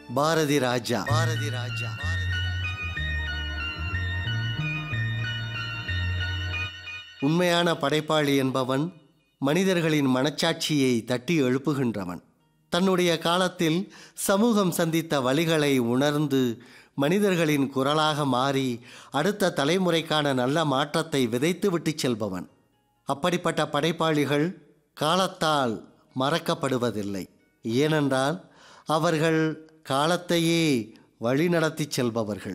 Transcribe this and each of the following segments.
பாரதி ராஜா பாரதி ராஜா உண்மையான படைப்பாளி என்பவன் மனிதர்களின் மனச்சாட்சியை தட்டி எழுப்புகின்றவன் தன்னுடைய காலத்தில் சமூகம் சந்தித்த வழிகளை உணர்ந்து மனிதர்களின் குரலாக மாறி அடுத்த தலைமுறைக்கான நல்ல மாற்றத்தை விதைத்து விட்டுச் செல்பவன் அப்படிப்பட்ட படைப்பாளிகள் காலத்தால் மறக்கப்படுவதில்லை ஏனென்றால் அவர்கள் காலத்தையே வழிநடத்திச் செல்பவர்கள்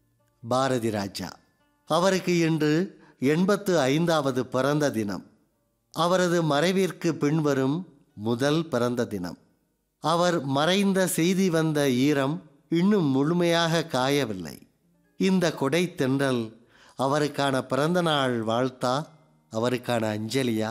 பாரதி ராஜா அவருக்கு இன்று எண்பத்து ஐந்தாவது பிறந்த தினம் அவரது மறைவிற்கு பின்வரும் முதல் பிறந்த தினம் அவர் மறைந்த செய்தி வந்த ஈரம் இன்னும் முழுமையாக காயவில்லை இந்த கொடை தென்றல் அவருக்கான பிறந்தநாள் வாழ்த்தா அவருக்கான அஞ்சலியா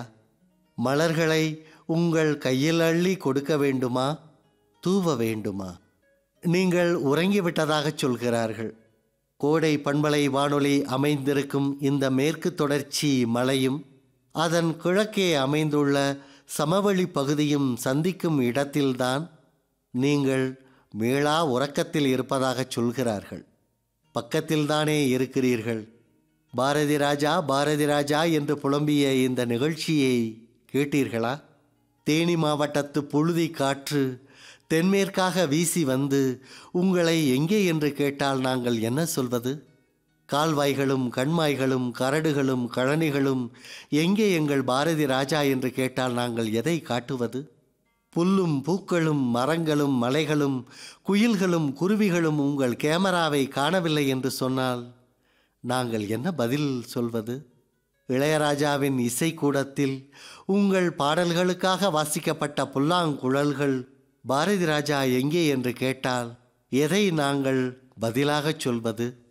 மலர்களை உங்கள் கையில் அள்ளி கொடுக்க வேண்டுமா தூவ வேண்டுமா நீங்கள் உறங்கிவிட்டதாகச் சொல்கிறார்கள் கோடை பண்பலை வானொலி அமைந்திருக்கும் இந்த மேற்கு தொடர்ச்சி மலையும் அதன் கிழக்கே அமைந்துள்ள சமவெளி பகுதியும் சந்திக்கும் இடத்தில்தான் நீங்கள் மீளா உறக்கத்தில் இருப்பதாகச் சொல்கிறார்கள் பக்கத்தில்தானே இருக்கிறீர்கள் பாரதி ராஜா பாரதி ராஜா என்று புலம்பிய இந்த நிகழ்ச்சியை கேட்டீர்களா தேனி மாவட்டத்து புழுதி காற்று தென்மேற்காக வீசி வந்து உங்களை எங்கே என்று கேட்டால் நாங்கள் என்ன சொல்வது கால்வாய்களும் கண்மாய்களும் கரடுகளும் கழனிகளும் எங்கே எங்கள் பாரதி ராஜா என்று கேட்டால் நாங்கள் எதை காட்டுவது புல்லும் பூக்களும் மரங்களும் மலைகளும் குயில்களும் குருவிகளும் உங்கள் கேமராவை காணவில்லை என்று சொன்னால் நாங்கள் என்ன பதில் சொல்வது இளையராஜாவின் இசைக்கூடத்தில் உங்கள் பாடல்களுக்காக வாசிக்கப்பட்ட புல்லாங்குழல்கள் பாரதி ராஜா எங்கே என்று கேட்டால் எதை நாங்கள் பதிலாகச் சொல்வது